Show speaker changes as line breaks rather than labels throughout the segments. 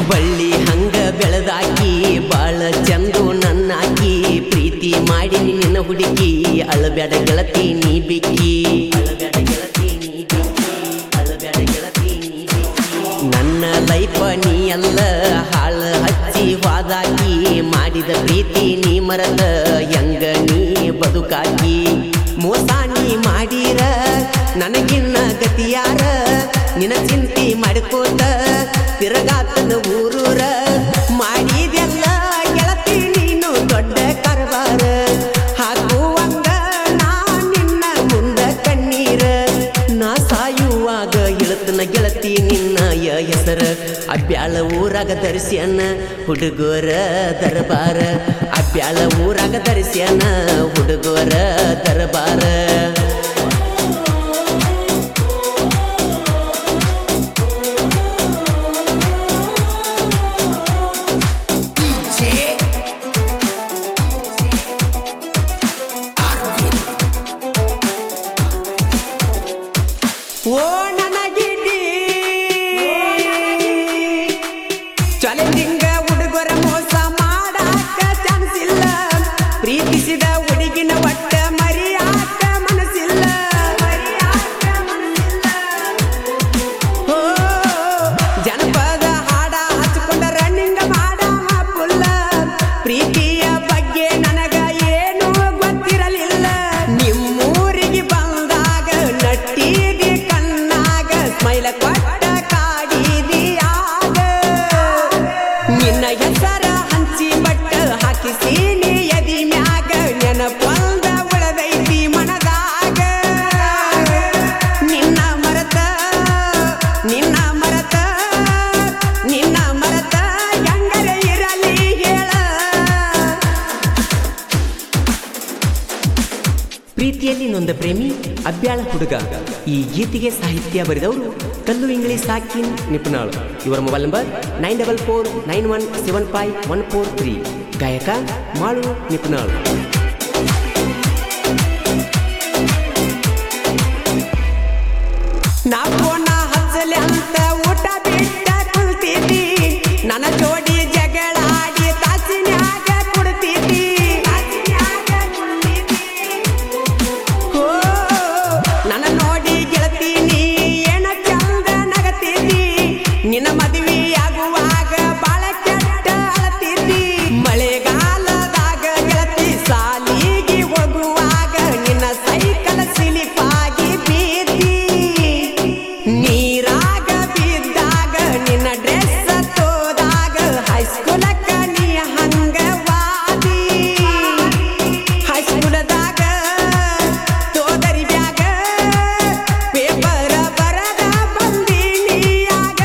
ಬಳ್ಳಿ ಹಂಗ ಬೆಳೆದಾಕಿ ಬಾಳ ಚಂದು ನನ್ನಾಕಿ ಪ್ರೀತಿ ಮಾಡಿ ನಿನ್ನ ಹುಡುಗಿ ಅಳಬ್ಯಾಡ ಗೆಳತಿ ನೀ ಬಿಕ್ಕಿ ಅಳಬ್ಯಾಡ ಗೆಳತಿ ನೀ ಬಿಕ್ಕಿ ಅಳಬ್ಯಾಡ ಗೆಳತಿ ನೀ ಬಿಕ್ಕಿ ನನ್ನ ಲೈಫ ನೀ ಅಲ್ಲ ಹಾಳ ಹಚ್ಚಿ ವಾದಾಕಿ ಮಾಡಿದ ಪ್ರೀತಿ ನೀ ಮರದ ಹೆಂಗ ನೀ ಬದುಕಾಕಿ ಮೋಸ ನೀ ಮಾಡಿರ ನನಗಿನ್ನ ಗತಿಯಾರ ನಿನ ಚಿಂತಿ ಮಾಡ್ಕೋತ ತಿರಗಾತನ ಊರೂರ ಮಾಡಿದೆಲ್ಲ ಗೆಳತಿ ನೀನು ದೊಡ್ಡ ಕರಬಾರ ಹಾಕುವಂಗ ನಾ ನಿನ್ನ ಮುಂದ ಕಣ್ಣೀರ ನಾ ಸಾಯುವಾಗ ಇಳತನ ಗೆಳತಿ ನಿನ್ನ ಯ ಹೆಸರ ಅಬ್ಯಾಳ ಊರಾಗ ಧರಿಸ್ಯಾನ ಹುಡುಗೋರ ದರಬಾರ ಅಬ್ಯಾಳ ಊರಾಗ ಧರಿಸ್ಯಾನ ಹುಡುಗೋರ ದರಬಾರ ಓ ನನಗಿಡಿ ಚಾಲೆಂಜಿಂಗ ಹುಡುಗರ ಮೋಸ ಮಾಡಾಕ ಚಾನ್ಸ್ ಇಲ್ಲ ಪ್ರೀತಿಸಿದ ಹುಡುಗಿನ ಒಟ್ಟ ಮರಿಯಾಕ ಮನಸ್ಸಿಲ್ಲ ಓ ಜನಪದ ಹಾಡ ಹಚ್ಕೊಂಡ ರನ್ನಿಂಗ್ ಮಾಡವ ಪುಲ್ಲ ಪ್ರೀತಿಯ ಬಗ್ಗೆ ನನಗ ಏನು ಗೊತ್ತಿರಲಿಲ್ಲ ನಿಮ್ಮೂರಿಗೆ ಬಂದಾಗ ನಟ್ಟಿದಿ ಕಣ್ಣಾಗ ಸ್ಮೈಲ ಕೊಟ್ಟ ಕಾಡಿದಿ ಆಗ ನಿನ್ನ ಹೆಸರ ಹಂಚಿ ಬಟ್ಟ ಹಾಕಿಸಿ ನೀ ಎದಿ ಮ್ಯಾಗ ನೆನಪೊಂದ ಉಳದೈತಿ ಮನದಾಗ ನಿನ್ನ ಮರತ ನಿನ್ನ ಮರತ ನಿನ್ನ ಮರತ ಹೆಂಗರೆ ಇರಲಿ ಹೇಳ ಪ್ರೀತಿಯಲ್ಲಿ ನೊಂದ ಪ್ರೇಮಿ ಅಬ್ಯಾಳ ಹುಡುಗ ಈ ಗೀತೆಗೆ ಸಾಹಿತ್ಯ ಬರೆದವರು ಕಲ್ಲು ಇಂಗ್ಲಿಷ್ ಸಾಕಿನ್ ನಿಪುಣಾಳು ಇವರ mobile number nine double four nine one seven five one four three ಗಾಯಕ ಮಾಳು ನಿಪುಣಾಳು ನಾ ಫೋನ ಹಚ್ಚಲಿ ಅಂತ ಊಟ ಬಿಟ್ಟ ಕುಳ್ತಿದ್ದಿ ನನ್ನ ಜೋಡಿ ಜಗಳಾಡಿ ತಾಸಿನ್ಯಾಗ ಕುಡ್ತಿದ್ದಿ ಓ ನನ್ನ ನೋಡಿ ಗೆಳತೀನಿ ಏನ ಚಂದ ನಗತಿದ್ದಿ ನಿನ್ನ ಮದುವೆಯಾಗುವಾಗ ಬಾಳ ಕೆಟ್ಟ ಅಳತಿದ್ದಿ ಮಳೆಗಾಲದಾಗ ಗೆಳತಿ ಸಾಲಿಗೆ ಹೋಗುವಾಗ ನಿನ್ನ ಸೈಕಲ್ ಸಿಲಿಪಾಗಿ ಬೀದಿ ನೀರಾಗ ಬಿದ್ದಾಗ ನಿನ್ನ ಡ್ರೆಸ್ ತೋದಾಗ ಹೈಸ್ಕೂಲಕ್ಕ ನೀ ಹಂಗ ವಾದಿ ಹೈಸ್ಕೂಲದಾಗ ತೋದರಿ ಬ್ಯಾಗ ಪೇಪರ ಬರದ ಬಂದಿನಿಯಾಗ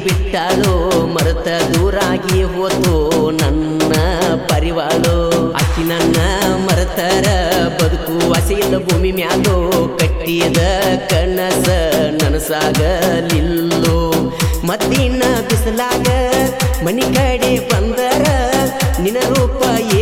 ಬಿಟ್ಟಾಳು ಮರೆತ ದೂರಾಗಿ ಹೋತು ನನ್ನ ಪರಿವಾಳು ಅಕ್ಕಿ ನನ್ನ ಮರೆತರ ಬದುಕು ಹಸಿಲ್ಲ ಭೂಮಿ ಮ್ಯಾಲೋ ಕಟ್ಟಿದ ಕನಸ ನನಸಾಗಲಿಲ್ಲೋ ಮತ್ತಿನ ಬಿಸಲಾಗ ಮನಿ ಕಡೆ ಬಂದರ ನಿನ ರೂಪ